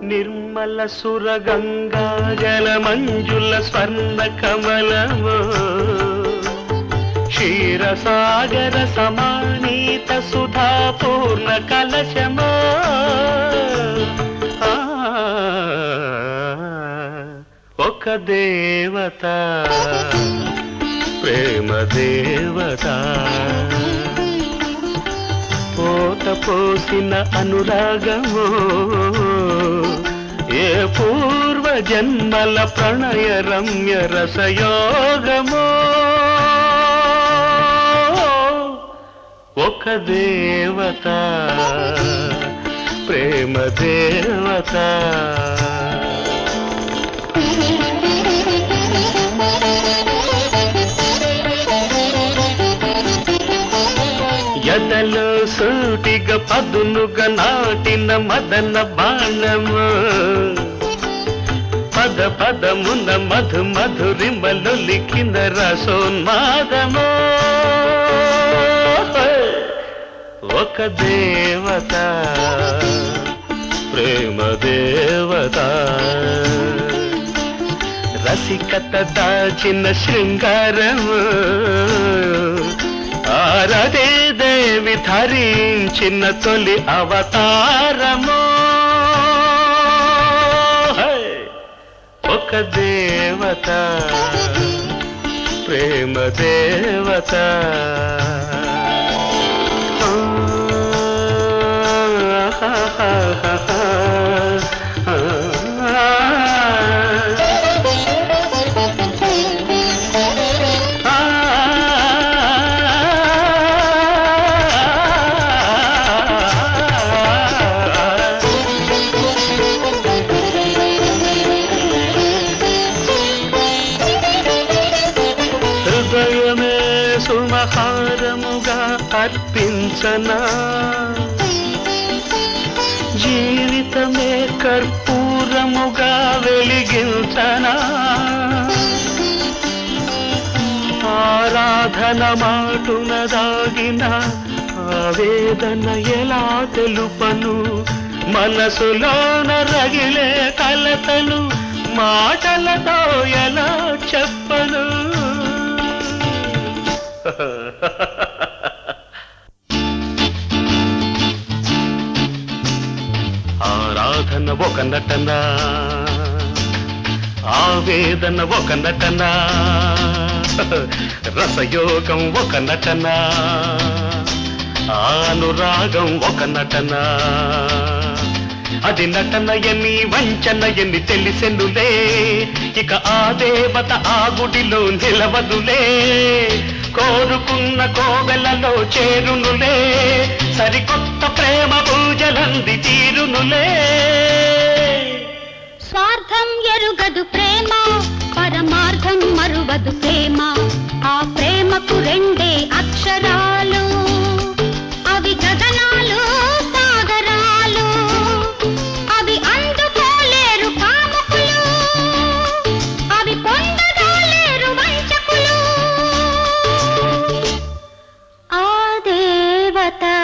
నిర్మల సురగంగా జల మంజుల స్వర్ణ కమలము క్షీరసాగర సమానీత సుధా పూర్ణ కలశమో ఆ, ఒక దేవత ప్రేమ దేవత పోత పోసిన అనురాగము ఏ పూర్వ జన్మల ప్రణయ రమ్య రసయోగమో ఒక దేవత ప్రేమ దేవత ఎదలో సూటిగా పదునుగా నాటిన మదన బాణము పద పదమున మధు మధురిమలు లిఖిన రసోన్మాదము ఒక దేవత ప్రేమ దేవత రసికత దాచిన శృంగారము ఆరదే దేవి ధరించిన తొలి అవతారము హై! ఒక దేవత ప్రేమ దేవత హృదయమే సుమహారముగా అర్పించనా జీవితమే కర్పూరముగా వెలిగించనా ఆరాధన మాటున దాగిన ఆవేదన ఎలా తెలుపను మనసులోన రగిలే కలతలు మాటలతో ఎలా చెప్పను ఆరాధన ఒక నటన ఆవేదన ఒక నటన రసయోగం ఒక నటన అనురాగం ఒక నటన అది నటన ఎన్ని వంచన ఎన్ని తెలిసెనులే ఇక ఆ దేవత ఆ గుడిలో నిలవదులే కోరుకున్న కోవెలలో చేరునులే సరికొత్త ప్రేమ పూజలంది తీరునులే స్వార్థం ఎరుగదు ప్రేమ పరమార్థం మరువదు ప్రేమ ఆ ప్రేమకు రెండే అక్షరాలు అవి గగనాలు సాగరాలు అవి అందుకోలేరు కామకులు అవి పొందలేరు వంచకులు ఆ దేవత